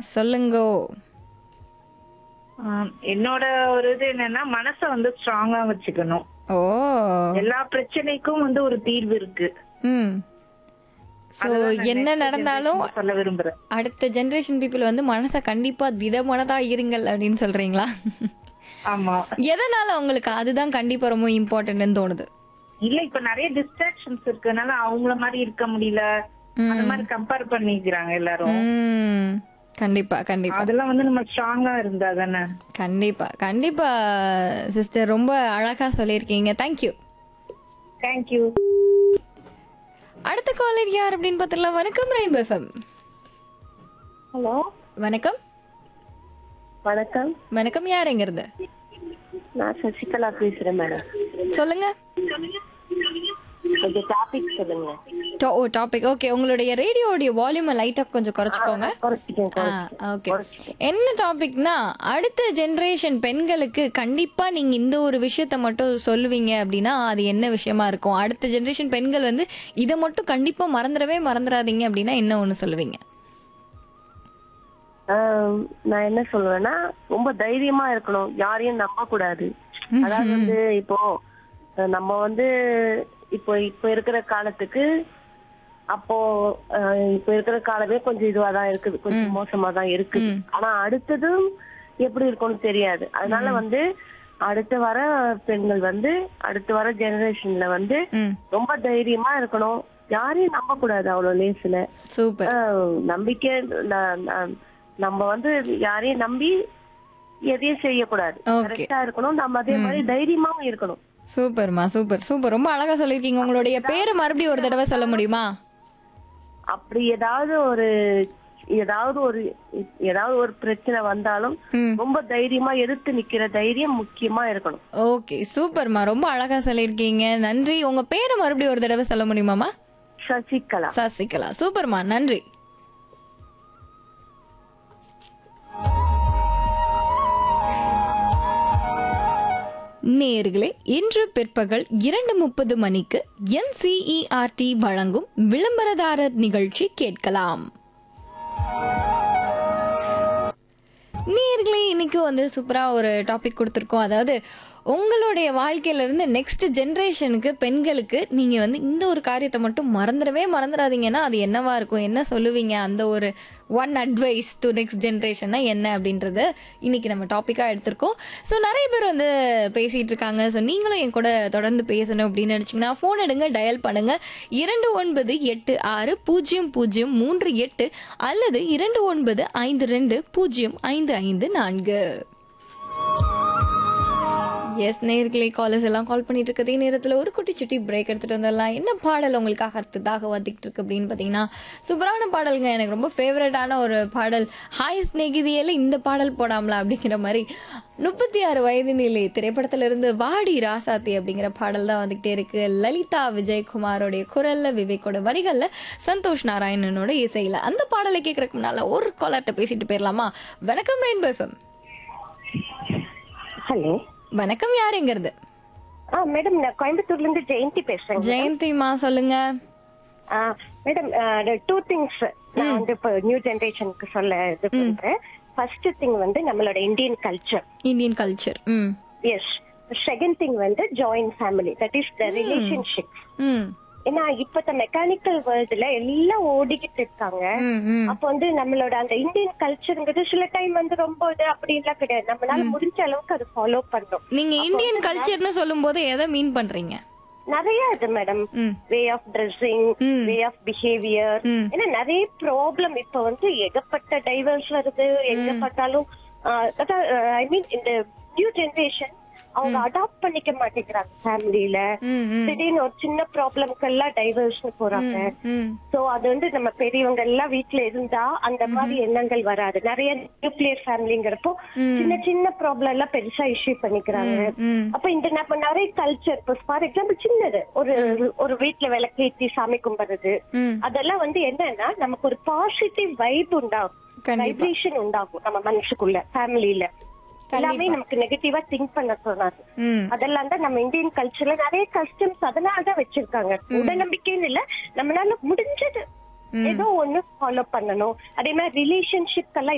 சொல்லுங்கோ ஆம், என்னோட ஒரு இது என்னன்னா மனச வந்து ஸ்ட்ராங்கா வச்சுக்கணும் ஓ எல்லா பிரச்சனைக்கும் வந்து ஒரு தீர்வு இருக்கு ம் ஸோ அதுதான் நான் என்ன next நடந்தாலும் generation சொல்ல விரும்புறேன் அடுத்த ஜெனரேஷன் பீப்புள் வந்து மனசை கண்டிப்பா திடமனதா இருங்கள் அப்படின்னு சொல்றீங்களா ஆமா எதனால உங்களுக்கு அதுதான் கண்டிப்பா ரொம்ப இம்பார்ட்டன்ட்னு தோணுது இல்ல இப்ப நிறைய டிஸ்ட்ராக்ஷன்ஸ் இருக்கனால அவங்கள மாதிரி இருக்க முடியல அந்த மாதிரி கம்பேர் பண்ணிக்கிறாங்க எல்லாரும் ம் கண்டிப்பா கண்டிப்பா அதெல்லாம் வந்து நம்ம ஸ்ட்ராங்கா இருந்தா தானே கண்டிப்பா கண்டிப்பா சிஸ்டர் ரொம்ப அழகா சொல்லியிருக்கீங்க தேங்க்யூ தேங்க்யூ அடுத்த காலர் யார் அப்படின்னு பார்த்துக்கலாம் வணக்கம் ரெயின்போ எஃப்எம் ஹலோ வணக்கம் வணக்கம் வணக்கம் யாருங்கிறது நான் சசிகலா பேசுறேன் மேடம் சொல்லுங்க கொஞ்சம் டாபிக் சொல்லுங்க டா- ஓ டாபிக் ஓகே உங்களுடைய ரேடியோடைய வால்யூமை லைட்டா கொஞ்சம் குறைச்சிக்கோங்க குறைச்சிக்கேன் ஓகே என்ன டாபிக்னா அடுத்த ஜெனரேஷன் பெண்களுக்கு கண்டிப்பா நீங்க இந்த ஒரு விஷயத்த மட்டும் சொல்லுவீங்க அப்படின்னா அது என்ன விஷயமா இருக்கும் அடுத்த ஜெனரேஷன் பெண்கள் வந்து இதை மட்டும் கண்டிப்பா மறந்துடவே மறந்துடாதீங்க அப்படின்னா என்ன ஒண்ணு சொல்லுவீங்க ஆஹ், நான் என்ன சொல்லுவேன்னா ரொம்ப தைரியமா இருக்கணும் யாரையும் நம்ப கூடாது அதாவது வந்து இப்போ அஹ், நம்ம வந்து இப்போ இப்போ இருக்கிற காலத்துக்கு அப்போ அஹ், இப்போ இருக்கிற காலமே கொஞ்சம் இதுவா தான் இருக்குது கொஞ்சம் மோசமா தான் இருக்குது ஆனா அடுத்ததும் எப்படி இருக்கும்னு தெரியாது அதனால வந்து அடுத்து வர பெண்கள் வந்து அடுத்து வர ஜெனரேஷன்ல வந்து ம் ரொம்ப தைரியமா இருக்கணும் யாரையும் நம்ப கூடாது அவ்வளவு லேசுல சூப்பர் ஆஹ் நம்பிக்கை ந- ந- நம்ம வந்து யாரையும் நம்பி எதையும் செய்யக்கூடாது Okay. கரெக்டா இருக்கணும் நம்ம அதே மாதிரி தைரியமாவும் இருக்கணும் சூப்பர்மா சூப்பர் சூப்பர் ரொம்ப அழகா சொல்லியிருக்கீங்க உங்களுடைய பேரை மறுபடியும் ஒரு தடவை சொல்ல முடியுமா அப்படி ஏதாவது ஒரு ஏதாவது ஒரு ஏதாவது ஒரு பிரச்சனை வந்தாலும் ம் ரொம்ப தைரியமா எதிர்த்து நிக்கிற தைரியம் முக்கியமா இருக்கணும் ஓகே சூப்பர்மா ரொம்ப அழகா சொல்லியிருக்கீங்க நன்றி உங்க பேரை மறுபடியும் ஒரு தடவை சொல்ல முடியுமாமா சசிகலா சசிகலா சூப்பர்மா நன்றி நேர்களே இன்று பிற்பகல் இரண்டு முப்பது மணிக்கு என்சிஇஆர்டி வழங்கும் விளம்பரதாரர் நிகழ்ச்சி கேட்கலாம் நேர்களே இன்னைக்கு வந்து சூப்பரா ஒரு டாபிக் கொடுத்துருக்கோம் அதாவது உங்களுடைய வாழ்க்கையில இருந்து நெக்ஸ்ட் ஜென்ரேஷனுக்கு பெண்களுக்கு நீங்க வந்து இந்த ஒரு காரியத்தை மட்டும் மறந்துடவே மறந்துடாதீங்கன்னா அது என்னவா இருக்கும் என்ன சொல்லுவீங்க அந்த ஒரு ஒன் அட்வைஸ் டு நெக்ஸ்ட் ஜென்ரேஷன்னா என்ன அப்படின்றத இன்னைக்கு நம்ம டாபிக்கா எடுத்திருக்கோம் ஸோ நிறைய பேர் வந்து பேசிட்டு இருக்காங்க ஸோ நீங்களும் என் கூட தொடர்ந்து பேசணும் அப்படின்னு நினைச்சீங்கன்னா ஃபோன் எடுங்க டயல் பண்ணுங்க இரண்டு ஒன்பது எட்டு ஆறு பூஜ்ஜியம் பூஜ்ஜியம் மூன்று எட்டு அல்லது இரண்டு ஒன்பது ஐந்து ரெண்டு பூஜ்ஜியம் ஐந்து ஐந்து நான்கு எஸ் நேர்களே காலர்ஸ் எல்லாம் கால் பண்ணிட்டு இருக்கதே நேரத்தில் ஒரு குட்டி சுட்டி பிரேக் எடுத்துட்டு வந்துடலாம் என்ன பாடல் உங்களுக்காக அடுத்ததாக வந்துகிட்டு இருக்கு அப்படின்னு பார்த்தீங்கன்னா சூப்பரான பாடலுங்க எனக்கு ரொம்ப ஃபேவரட்டான ஒரு பாடல் ஹாய் ஸ்நேகிதியில இந்த பாடல் போடாமலா அப்படிங்கிற மாதிரி முப்பத்தி ஆறு வயது நிலை திரைப்படத்திலிருந்து வாடி ராசாத்தி அப்படிங்கிற பாடல் தான் வந்துகிட்டே இருக்கு லலிதா விஜயகுமாரோடைய குரல்ல விவேக்கோட வரிகள்ல சந்தோஷ் நாராயணனோட இசையில அந்த பாடலை கேட்கறதுக்கு முன்னால ஒரு காலர்கிட்ட பேசிட்டு போயிடலாமா வணக்கம் ரெயின்போ எஃப்எம் ஹலோ வணக்கம் யாருங்கிறது ஆ மேடம் நான் கோயம்புத்தூர்ல இருந்து ஜெயந்தி பேசுறேன் ஜெயந்திமா சொல்லுங்க மேடம் டூ திங்ஸ் நான் வந்து இப்போ நியூ ஜெனரேஷனுக்கு சொல்ல இது பண்றேன் ஃபர்ஸ்ட் திங் வந்து நம்மளோட Indian culture Indian culture hmm yes second thing வந்து joint family that is the relationship hmm ஏன்னா இப்பத்த மெக்கானிக்கல் வேர்ல்டுல எல்லாம் ஓடிக்கிட்டு இருக்காங்க ம் ம் அப்ப வந்து நம்மளோட அந்த இந்தியன் கல்ச்சருங்கிறது சில டைம் வந்து ரொம்ப இது அப்படின்லாம் கிடையாது நம்மளால முடிஞ்ச அளவுக்கு அது ஃபாலோ பண்றோம் நீங்க இந்தியன் கல்ச்சர்னு சொல்லும்போது எதை மீன் பண்றீங்க நிறைய இது மேடம் ம் வே ஆஃப் ட்ரெஸ்ஸிங் ம். வே ஆஃப் பிஹேவியர் ம். ஏன்னா நிறைய ப்ராப்ளம் இப்ப வந்து ஏகப்பட்ட டைவர்ஸ் வருது எங்க பார்த்தாலும் ஐ மீன் இந்த நியூ ஜெனரேஷன் அவங்க அடாப்ட் பண்ணிக்க மாட்டேங்கிறாங்க ஃபேமிலியில ம் ம் திடீர்னு ஒரு சின்ன ப்ராப்ளம்க்கெல்லாம் டைவர்ஸ் போறாங்க ம் சோ அது வந்து நம்ம பெரியவங்க எல்லாம் வீட்ல இருந்தா அந்த மாதிரி எண்ணங்கள் வராது நிறைய நியூக்ளியர் ஃபேமிலிங்கிறப்போ சின்ன சின்ன ப்ராப்ளம் எல்லாம் பெருசா இஷ்யூ பண்ணிக்கிறாங்க ம் அப்ப இந்த நம்ம நிறைய கல்ச்சர் இப்போ ஃபார் எக்ஸாம்பிள் சின்னது ஒரு ஒரு வீட்ல விளக்கேத்தி சாமி கும்பிடுறது ம் அதெல்லாம் வந்து என்னன்னா நமக்கு ஒரு பாசிட்டிவ் வைப் உண்டாகும் கண்டிப்பா வைப்ரேஷன் உண்டாகும் நம்ம மனசுக்குள்ள ஃபேமிலியில எல்லாமே நமக்கு நெகட்டிவா திங்க் பண்ண சொன்னாரு ம் அதெல்லாம் தான் நம்ம இந்தியன் கல்ச்சர்ல நிறைய கஸ்டம்ஸ் அதனால தான் வச்சிருக்காங்க உடநம்பிக்கைன்னு இல்ல நம்மளால முடிஞ்சது ஏதோ ஒண்ணு ஃபாலோ பண்ணணும் அதே மாதிரி ரிலேஷன்ஷிப் எல்லாம்